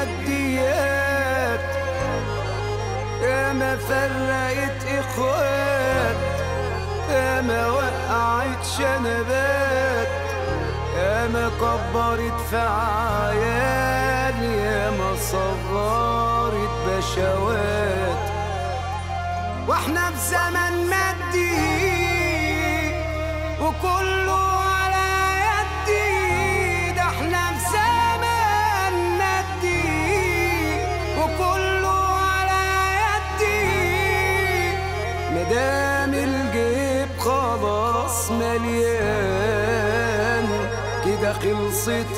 الماديات يا ما فرقت اخوات يا ما وقعت شنبات يا ما كبرت في عيال يا ما صغرت بشوات واحنا في زمن مادي وكله على يدي ده احنا في زمن مادي وكله على يدي مدام الجيب خلاص مليان كده خلصت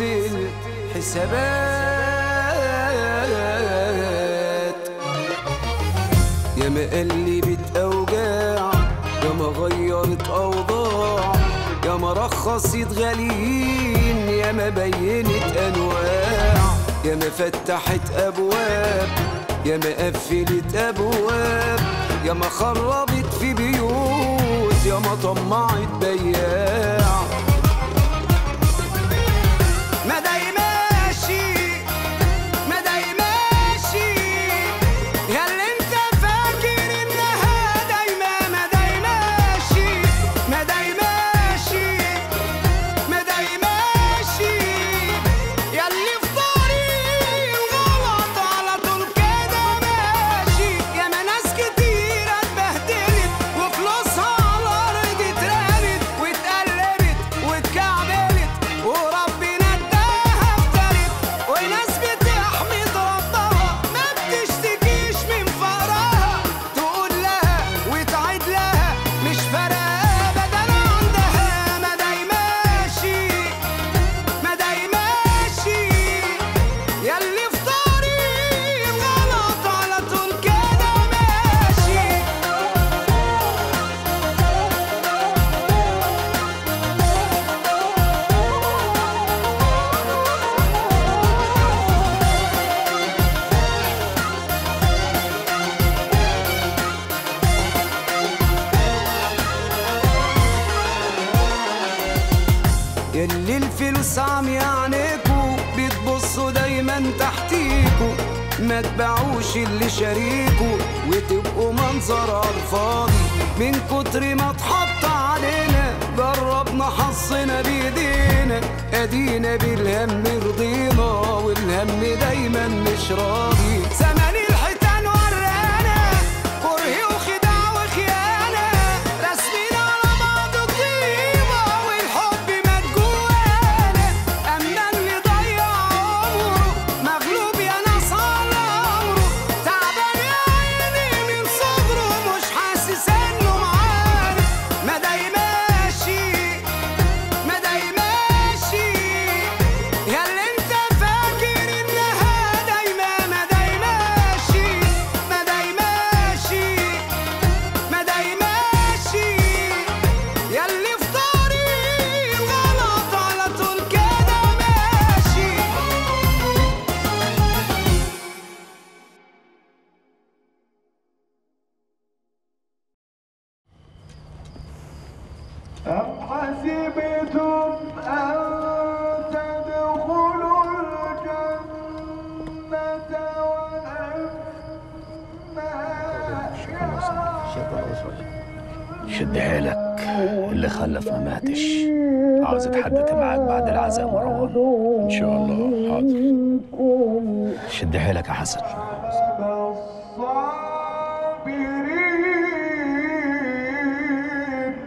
الحسابات يا ما قلبت اوجاع يا ما غيرت اوضاع يا ما رخصت غاليين يا ما بينت انواع يا ما فتحت ابواب يا ما قفلت ابواب يا ما خربت في بيوت يا ما طمعت بياع ما داي ماشي ما داي ماشي يا اللي انت فاكر انها دايما ما داي ماشي ما داي ماشي ما داي ماشي يا اللي في طريق الغلط على طول كده ماشي يا ما ناس كتير اتبهدلت وفلوسها على الارض اترمت واتقلبت واتكعبلت وربنا اداها افترت وناس بتحمد ربها ما بتشتكيش من فقرها تقول لها وتعيد لها مش فارقه ابدا عندها ما داي ماشي ما داي ماشي ياللي في طريق غلط على طول كده ماشي ياللي الفلوس عم يعنيكوا بتبصوا دايما تحتيكوا ما تبيعوش اللي شاريكوا وتبقوا منظر على الفاضي من كتر ما اتحط علينا جربنا حظنا بايدينا ادينا بالهم رضينا والهم دايما مش راضي زمان الحيتان ورانا كره وخداع وخيانه رسمين على بعض طيبه والحب مات جوانا اما اللي ضيع عمره مغلوب يا ناس على امره تعبان يا عيني من صغره مش حاسس انه معانا ما داي ماشي ما داي ماشي يا اللي انت فاكر انها دايما ما داي ماشي ما داي ماشي ما داي ماشي يا اللي في طريق غلط على طول كده ماشي أم حسبتم أن تدخلوا الجنة ولما شد حيلك اللي خلف ما ماتش عاوز اتحدث معاك بعد العزاء مروان ان شاء الله حاضر شد حيلك يا حسن الصابرين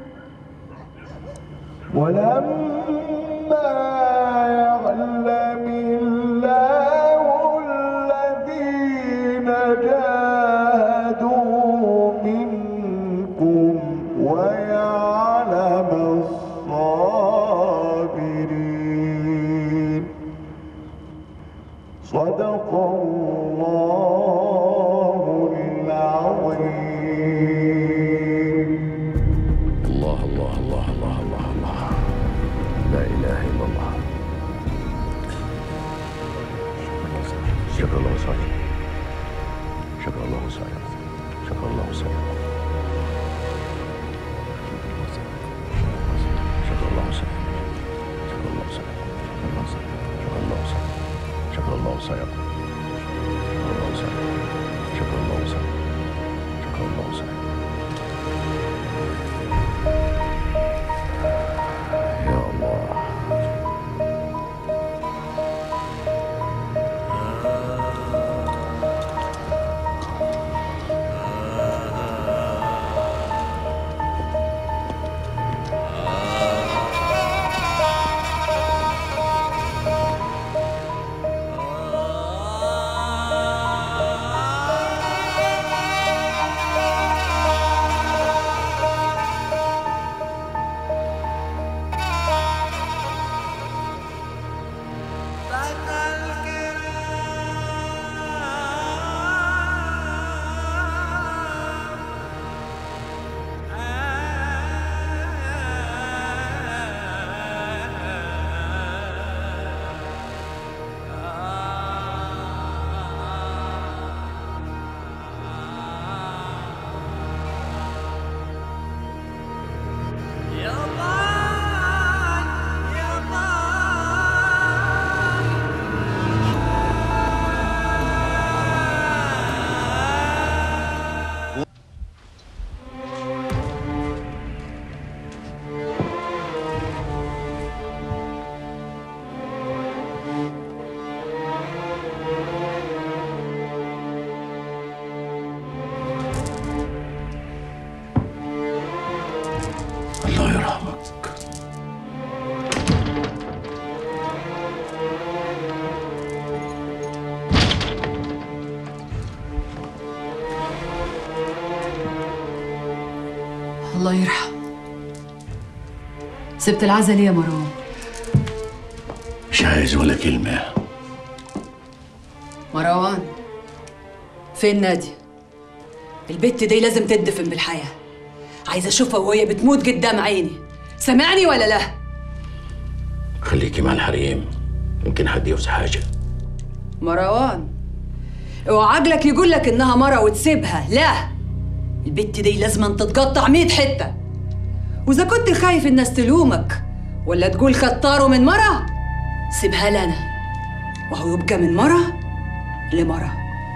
ولما يعلم الله الذين جاهدوا منكم ويعلم الصابرين صدق الله العظيم الله الله الله الله الله الله لا اله الا الله شكر الله وسعيد شكر الله وسعيد شكر الله وسعيد شكر الله وسعيد شكر الله وسعيد شكر الله وسعيد شكر الله وسعيد شكر الله وسعيد وسعكم شكر الله وسعكم شكر الله وسعكم شكر الله وسعكم يا الله الله يرحمك الله يرحم سبت العزا ليه يا مروان مش عايز ولا كلمة مروان فين نادية البت دي لازم تدفن بالحياة عايزة أشوفها وهي بتموت قدام عيني سامعني ولا لا خليكي مع الحريم يمكن حد يوصي حاجة مروان اوعى عقلك يقول لك انها مرة وتسيبها لا البت دي لازم تتقطع مية حتة واذا كنت خايف الناس تلومك ولا تقول خطاره من مرة سيبها لنا وهو يبقى من مرة لمرة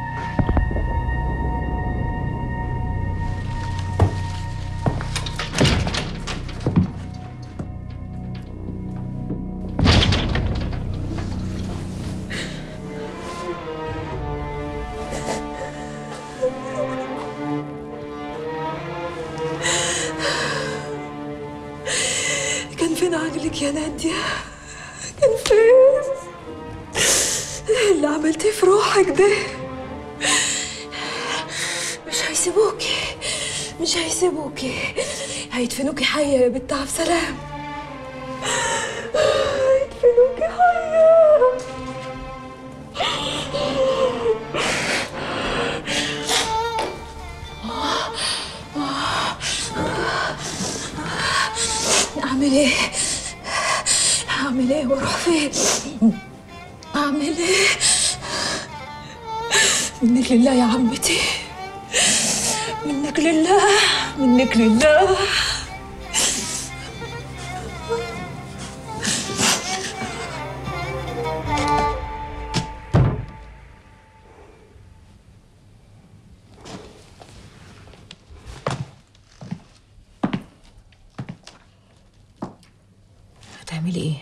كان فين عقلك يا نادية؟ كان فين؟ إيه اللي عملتيه في روحك ده؟ مش هيسيبوكي مش هيسيبوكي هيدفنوكي حية يا بنت عبد سلام هيدفنوكي حية أعمل إيه؟ أعمل إيه وأروح فين؟ أعمل إيه؟ منك لله يا عمتي منك لله منك لله هتعملي ايه؟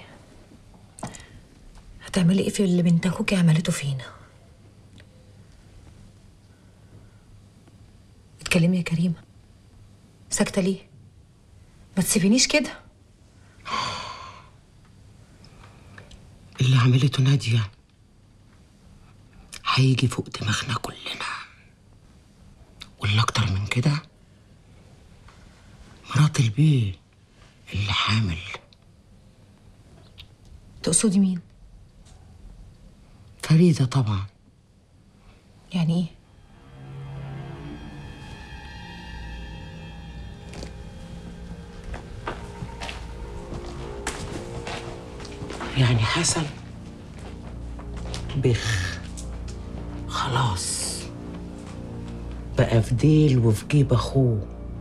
هتعملي ايه في اللي بنت اخوكي عملته فينا؟ اتكلمي يا كريمة ساكتة ليه؟ ما تسيبينيش كده اللي عملته نادية هيجي فوق دماغنا كلنا واللي أكتر من كده مرات البيه اللي حامل تقصدي مين؟ فريدة طبعا يعني ايه؟ يعني حسن بخ خلاص بقى في ديل وفي جيب أخوه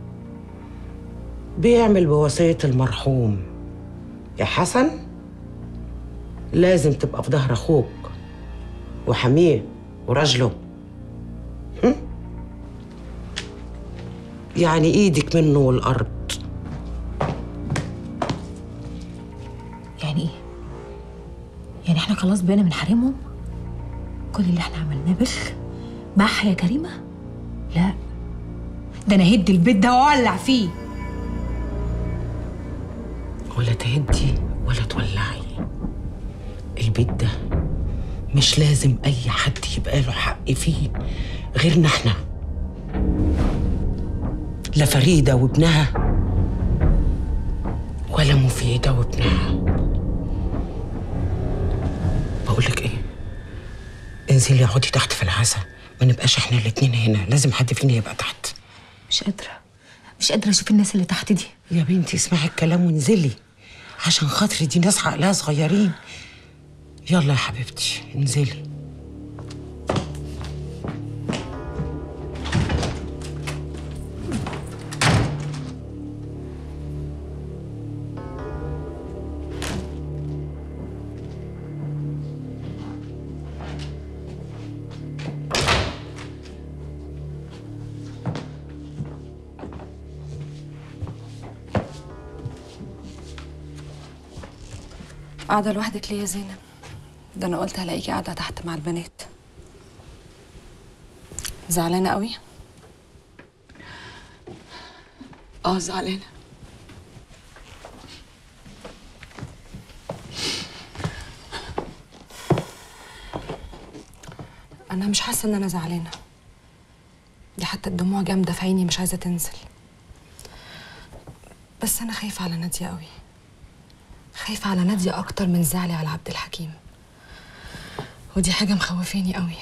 بيعمل بوصية المرحوم يا حسن لازم تبقى في ظهر أخوك وحميه ورجله هم؟ يعني ايدك منه والارض يعني ايه؟ يعني احنا خلاص بقينا من حريمهم؟ كل اللي احنا عملناه بخ بح يا كريمة؟ لا ده انا هد البيت ده واولع فيه ولا تهدي ولا تولعي البيت ده مش لازم اي حد يبقى له حق فيه غيرنا احنا لا فريدة وابنها ولا مفيدة وابنها بقولك ايه انزلي اقعدي تحت في العسل ما نبقاش احنا الاتنين هنا لازم حد فينا يبقى تحت مش قادرة مش قادرة اشوف الناس اللي تحت دي يا بنتي اسمعي الكلام وانزلي عشان خاطري دي ناس عقلها صغيرين يلا يا حبيبتي انزلي قاعدة لوحدك ليه يا زينب؟ ده أنا قلت هلاقيكي قاعدة تحت مع البنات زعلانة قوي؟ اه زعلانة أنا مش حاسة إن أنا زعلانة دي حتى الدموع جامدة في عيني مش عايزة تنزل بس أنا خايفة على نادية قوي خايفة على نادية أكتر من زعلي على عبد الحكيم ودي حاجة مخوفاني قوي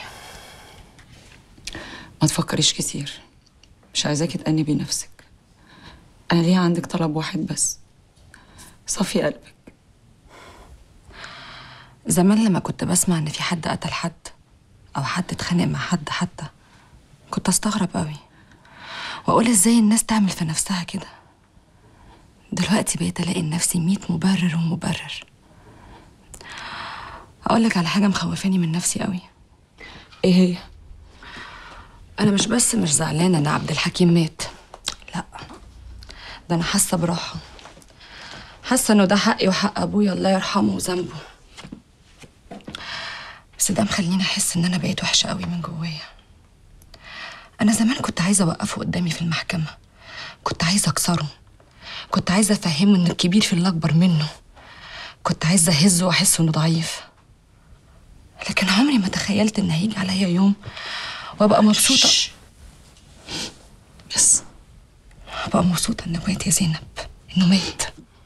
ما تفكريش كتير مش عايزاكي تأنبي نفسك أنا ليا عندك طلب واحد بس صفي قلبك زمان لما كنت بسمع إن في حد قتل حد أو حد اتخانق مع حد حتى كنت أستغرب قوي وأقول إزاي الناس تعمل في نفسها كده دلوقتي بقيت ألاقي لنفسي ميت مبرر ومبرر أقول لك على حاجة مخوفاني من نفسي قوي إيه هي؟ أنا مش بس مش زعلانة إن عبد الحكيم مات لا ده أنا حاسة براحة حاسة إنه ده حقي وحق أبويا الله يرحمه وذنبه بس ده مخليني أحس إن أنا بقيت وحشة قوي من جوايا أنا زمان كنت عايزة أوقفه قدامي في المحكمة كنت عايزة أكسره كنت عايزة أفهمه إن الكبير في اللي أكبر منه كنت عايزة أهزه وأحسه إنه ضعيف لكن عمري ما تخيلت إن هيجي عليا يوم وأبقى مبسوطة بس أبقى مبسوطة إنه مات يا زينب إنه مات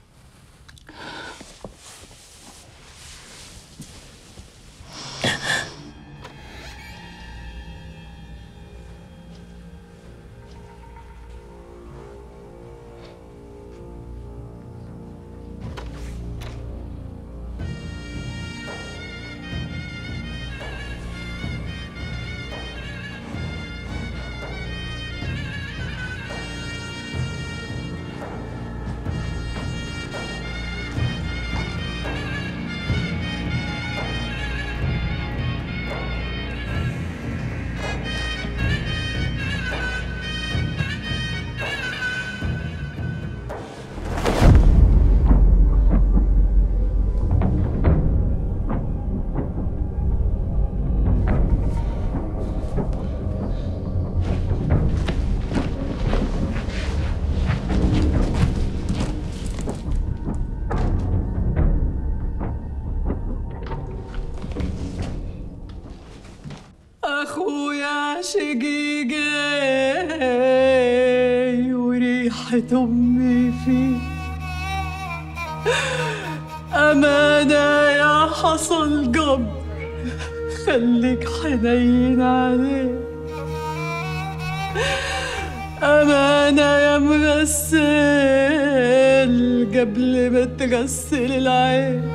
أخويا شقيقي وريحة أمي فيه أمانة يا حصل قبر خليك حنين عليه أمانة يا مغسل قبل ما تغسل العين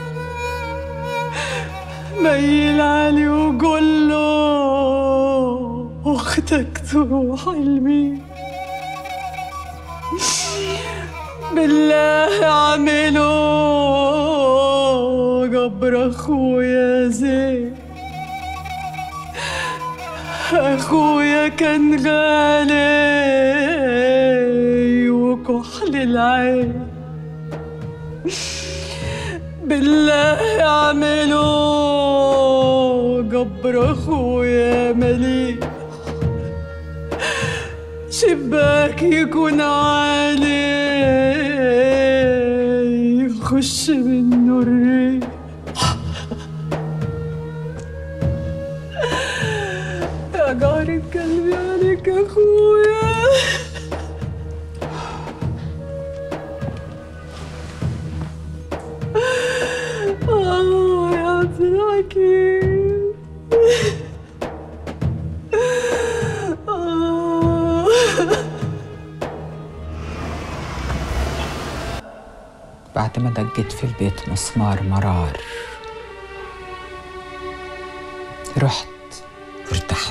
ميل علي وقول له اختك تروح لمين بالله اعملوا قبر اخويا زين أخويا كان غالي وكحل العين بالله اعملوا جبر أخويا مليء شباك يكون عالي يخش منه الريح يا جارة قلبي عليك يا اخويا اه يا عبد الحكيم آه. بعد ما دقت في البيت مسمار مرار رحت وارتحت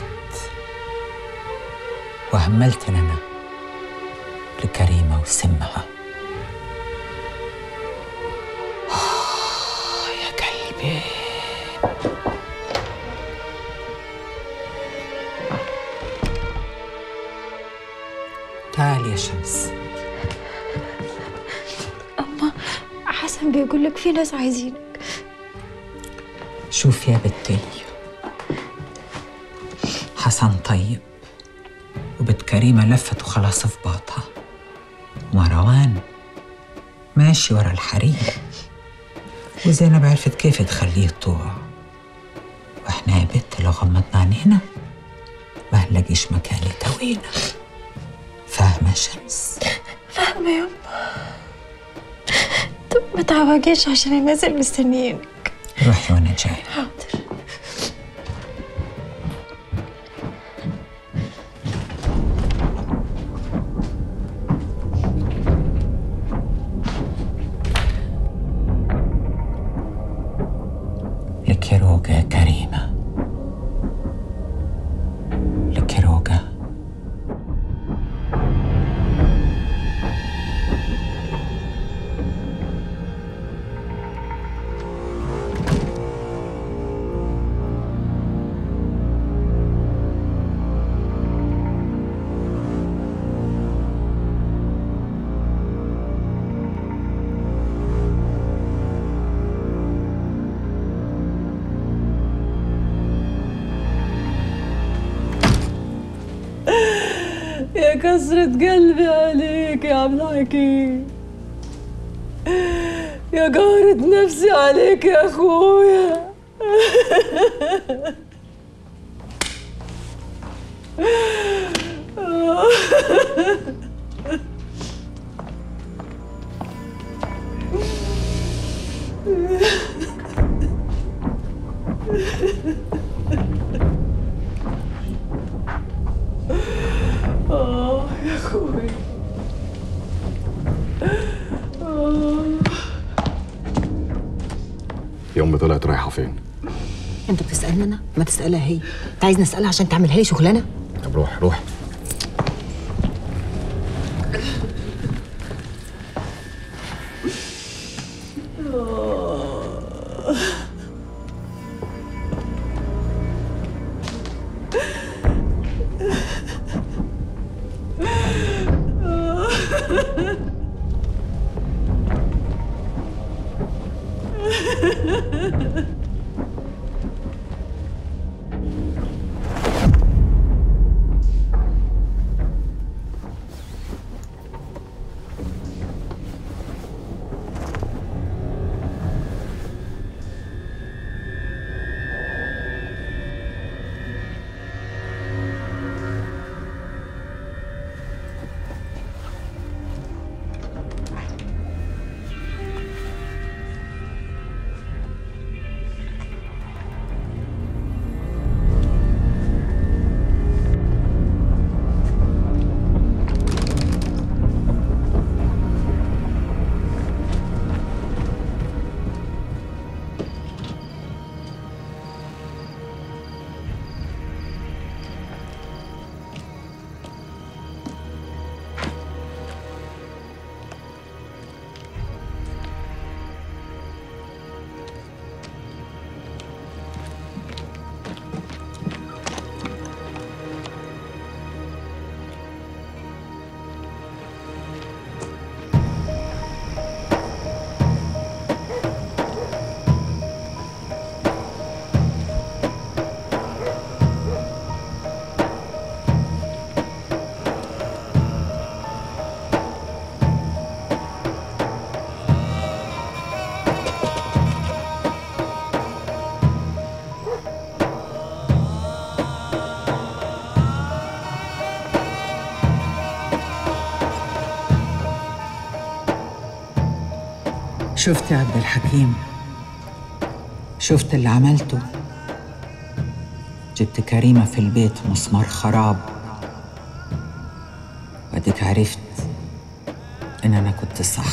وهملت أنا لكريمة وسمها آه يا قلبي تعالي يا شمس أما حسن بيقول لك في ناس عايزينك شوف يا بنتي حسن طيب وبنت كريمة لفت وخلاص في باطها مروان ماشي ورا الحريم وزينب عرفت كيف تخليه يطوع واحنا يا بنت لو غمضنا عينينا ما هنلاقيش مكان يتوينا فاهمة شمس فاهمة يا طب ما تعوجيش عشان الناس اللي مستنيينك روحي وانا جاي حاضر لك روقة يا كريمة لك روقة يا كسرة قلبي عليك يا عبد الحكيم يا جارة نفسي عليك يا اخويا آه يا اخويا آه. يوم طلعت رايحه فين؟ انت بتسالني انا ما تسالها هي انت عايز نسالها عشان تعملها لي شغلانه طب روح روح شفت يا عبد الحكيم شفت اللي عملته جبت كريمة في البيت مسمار خراب واديك عرفت ان انا كنت صح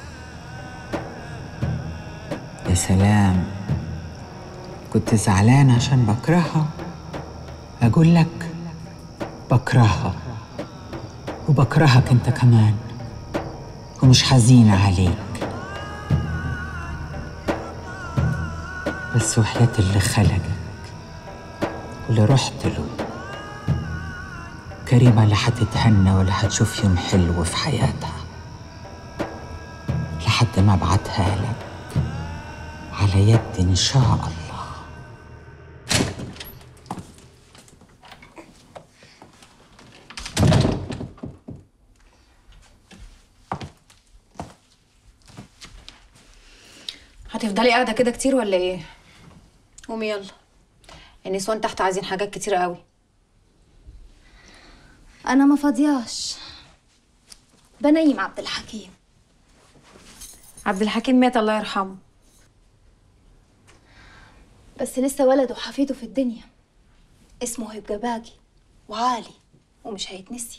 يا سلام كنت زعلان عشان بكرهها اقول لك بكرهها وبكرهك انت كمان ومش حزينة عليك بس وحياة اللي خلقك واللي رحت له كريمة لا حتتهنى ولا هتشوف يوم حلو في حياتها لحد ما ابعتها لك على يد ان شاء الله هتفضلي قاعدة كده كتير ولا ايه؟ قومي يلا النسوان تحت عايزين حاجات كتير قوي انا ما فاضياش بنيم عبد الحكيم عبد الحكيم مات الله يرحمه بس لسه ولده وحفيده في الدنيا اسمه هيبقى باقي وعالي ومش هيتنسي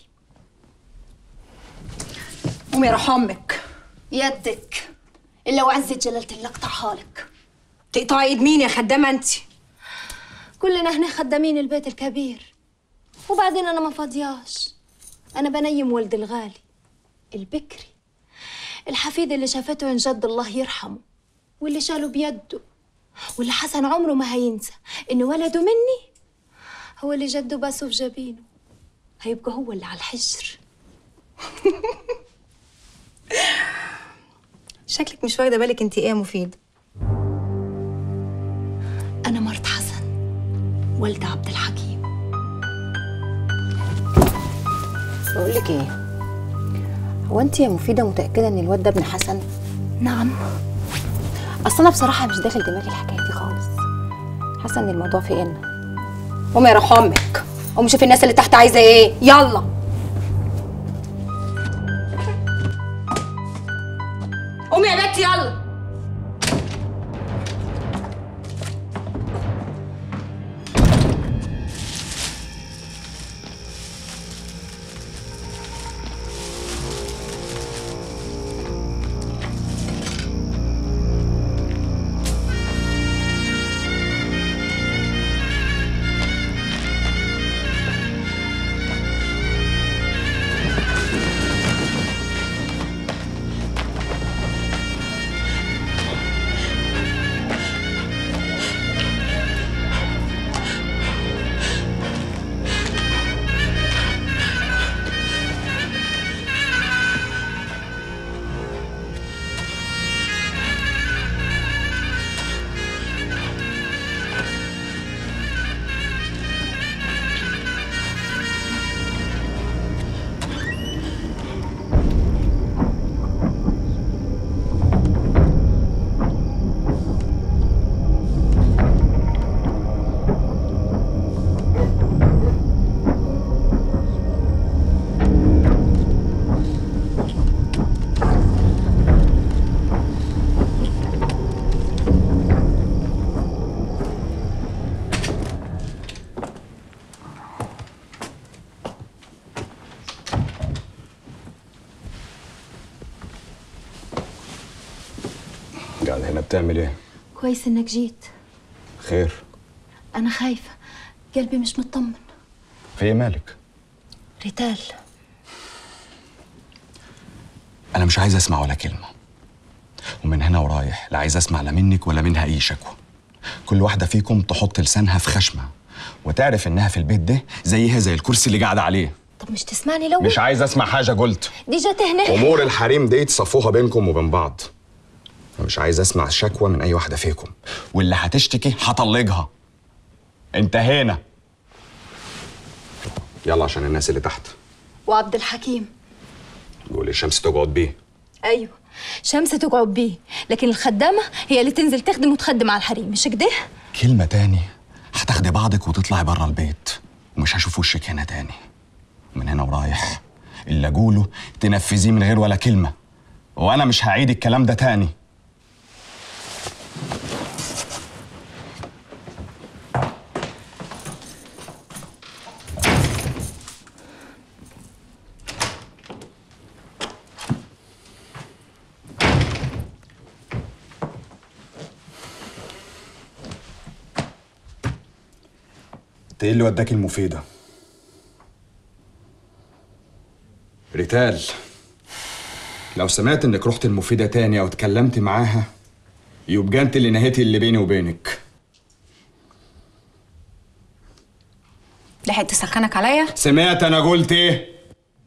قومي يا امك يدك الا وعزة جلالة الله اقطعها لك تقطعي ايد مين يا خدامة انت؟ كلنا هنا خدامين البيت الكبير وبعدين انا ما فاضياش انا بنيم ولد الغالي البكري الحفيد اللي شافته عن جد الله يرحمه واللي شاله بيده واللي حسن عمره ما هينسى ان ولده مني هو اللي جده باسه في جبينه هيبقى هو اللي على الحجر شكلك مش واخدة بالك انت ايه يا مفيد انا مرت حسن والدة عبد الحكيم بقول لك ايه هو انت يا مفيدة متأكدة ان الواد ده ابن حسن؟ نعم اصل انا بصراحة مش داخل دماغي الحكاية دي خالص حاسة ان الموضوع في ان قومي يا روح امك قومي شوفي الناس اللي تحت عايزة ايه يلا قومي يا بنتي يلا قاعد هنا بتعمل ايه؟ كويس انك جيت خير انا خايفة قلبي مش مطمن في ايه مالك؟ ريتال انا مش عايز اسمع ولا كلمه ومن هنا ورايح لا عايز اسمع لا منك ولا منها اي شكوى كل واحده فيكم تحط لسانها في خشمه وتعرف انها في البيت ده زيها زي الكرسي اللي قاعده عليه طب مش تسمعني لو مش عايز اسمع حاجه قلت دي جت هنا امور الحريم دي تصفوها بينكم وبين بعض مش عايز اسمع شكوى من اي واحده فيكم واللي هتشتكي هطلقها انتهينا يلا عشان الناس اللي تحت وعبد الحكيم قولي الشمس تقعد بيه ايوه شمس تقعد بيه لكن الخدامة هي اللي تنزل تخدم وتخدم على الحريم مش كده؟ كلمة تاني هتاخدي بعضك وتطلعي بره البيت ومش هشوف وشك هنا تاني من هنا ورايح اللي اقوله تنفذيه من غير ولا كلمة وانا مش هعيد الكلام ده تاني انت ايه اللي وداك المفيدة؟ ريتال لو سمعت انك رحت المفيدة تاني او اتكلمت معاها يبقى انت اللي نهيتي اللي بيني وبينك لحقت تسخنك عليا سمعت انا قلت ايه؟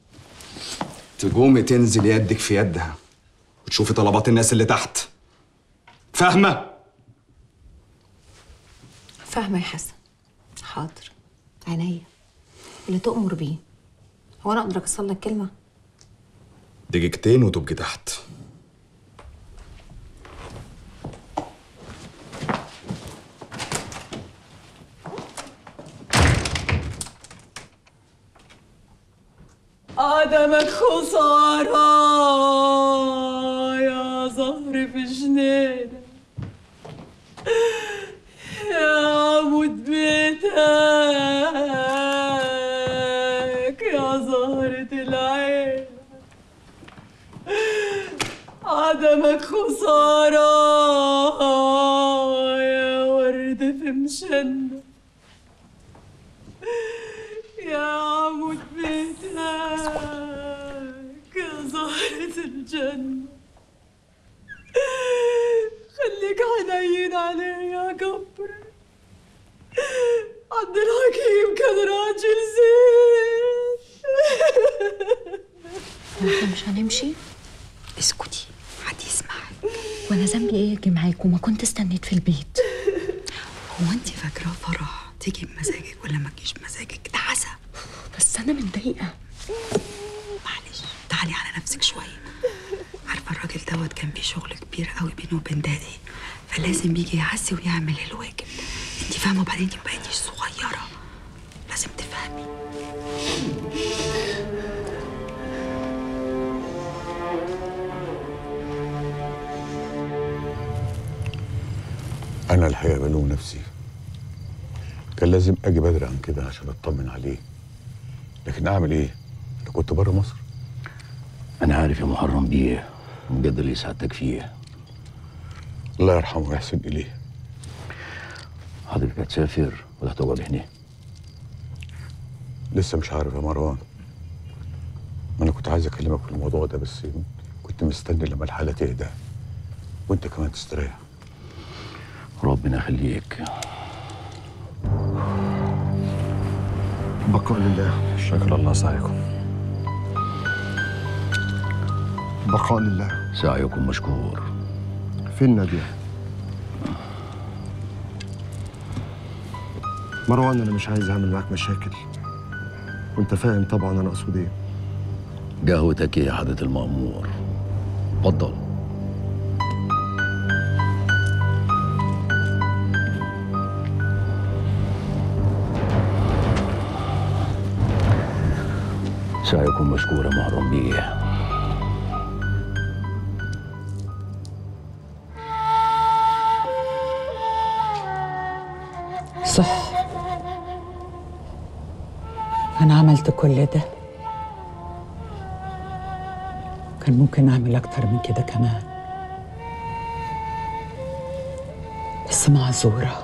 تقومي تنزل يدك في يدها وتشوفي طلبات الناس اللي تحت فاهمة؟ فاهمه يا حسن حاضر عينيا اللي تؤمر بيه هو انا اقدر اكسر لك كلمه دقيقتين وتبقي تحت عدمك خسارة يا زهر في جنينة يا عمود بيتك يا زهرة العين عدمك خسارة يا ورد في مشنة يا عمود بيتك يا زهرة الجنة خليك حنين عليه يا جبر عبد الحكيم كان راجل زين احنا مش هنمشي اسكتي حد يسمعك وانا ذنبي ايه اجي معاكم ما كنت استنيت في البيت هو انت فاكره فرح تيجي بمزاجك ولا ما تجيش بمزاجك ده عسى بس انا متضايقه معلش تعالي على نفسك شويه عارفه الراجل دوت كان فيه شغل كبير قوي بينه وبين دادي فلازم يجي يعسي ويعمل الواجب انت فاهمه وبعدين انت مبقيتيش صغيره لازم تفهمي أنا الحقيقة بلوم نفسي كان لازم أجي بدري عن كده عشان أطمن عليه لكن أعمل إيه؟ أنا كنت بره مصر أنا عارف يا محرم بيه بجد اللي سعادتك فيه الله يرحمه ويحسن إليه حضرتك هتسافر ولا هتقعد هنا؟ لسه مش عارف يا مروان ما أنا كنت عايز أكلمك في الموضوع ده بس كنت مستني لما الحالة تهدى وأنت كمان تستريح ربنا يخليك بقاء لله شكر الله سعيكم بقاء لله سعيكم مشكور فين نادية؟ مروان أنا مش عايز أعمل معاك مشاكل وأنت فاهم طبعا أنا أقصد إيه قهوتك يا حضرة المأمور اتفضل سعيكم مشكور يا محرم بيه صح أنا عملت كل ده كان ممكن أعمل أكتر من كده كمان بس معذورة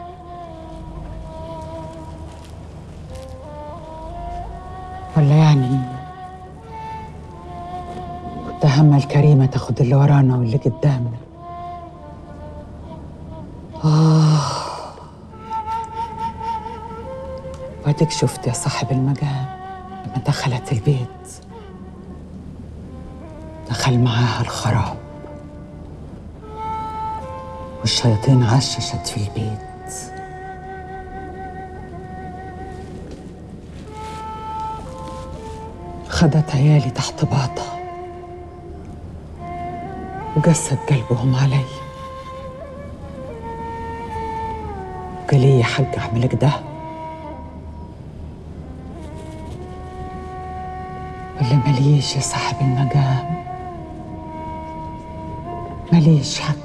ولا يعني كنت همة الكريمة تاخد اللي ورانا واللي قدامنا آه واديك شفت يا صاحب المجال لما دخلت البيت دخل معاها الخراب والشياطين عششت في البيت خدت عيالي تحت باطها وقست قلبهم علي قال لي يا حاج اعمل كده ولا ماليش يا صاحب المقام ماليش حق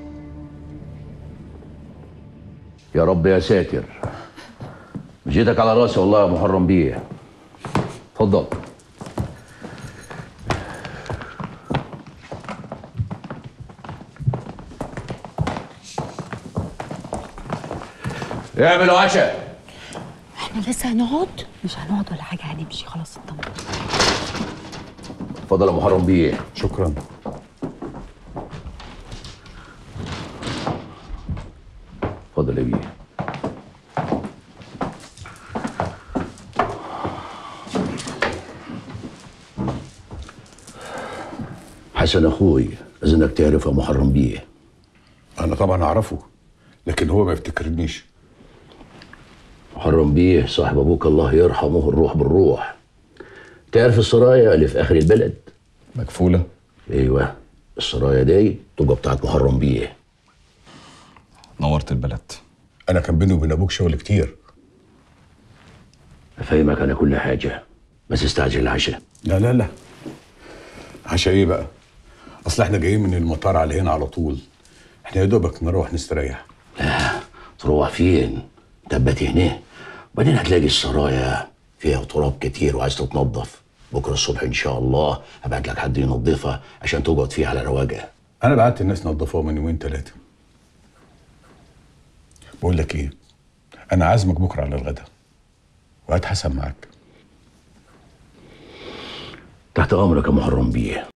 يا رب يا ساتر جيتك على راسي والله يا محرم بيه اتفضل اعملوا عشاء احنا لسه هنقعد مش هنقعد ولا حاجه هنمشي خلاص اطمن اتفضل يا محرم بيه شكرا اتفضل يا بيه حسن اخوي اذنك تعرف يا محرم بيه انا طبعا اعرفه لكن هو ما يفتكرنيش محرم بيه صاحب ابوك الله يرحمه الروح بالروح تعرف السرايا اللي في اخر البلد مكفوله ايوه السرايا دي تبقى بتاعت محرم بيه نورت البلد انا كان بيني وبين ابوك شغل كتير افهمك انا كل حاجه بس استعجل العشاء لا لا لا عشان ايه بقى اصل احنا جايين من المطار على هنا على طول احنا يا دوبك نروح نستريح تروح فين تبت هنا وبعدين هتلاقي السرايا فيها تراب كتير وعايز تتنظف بكره الصبح ان شاء الله هبعت لك حد ينظفها عشان تقعد فيها على رواقه انا بعت الناس نظفوها من يومين ثلاثه بقول لك ايه انا عازمك بكره على الغدا وهات حسن معاك تحت امرك يا محرم بيه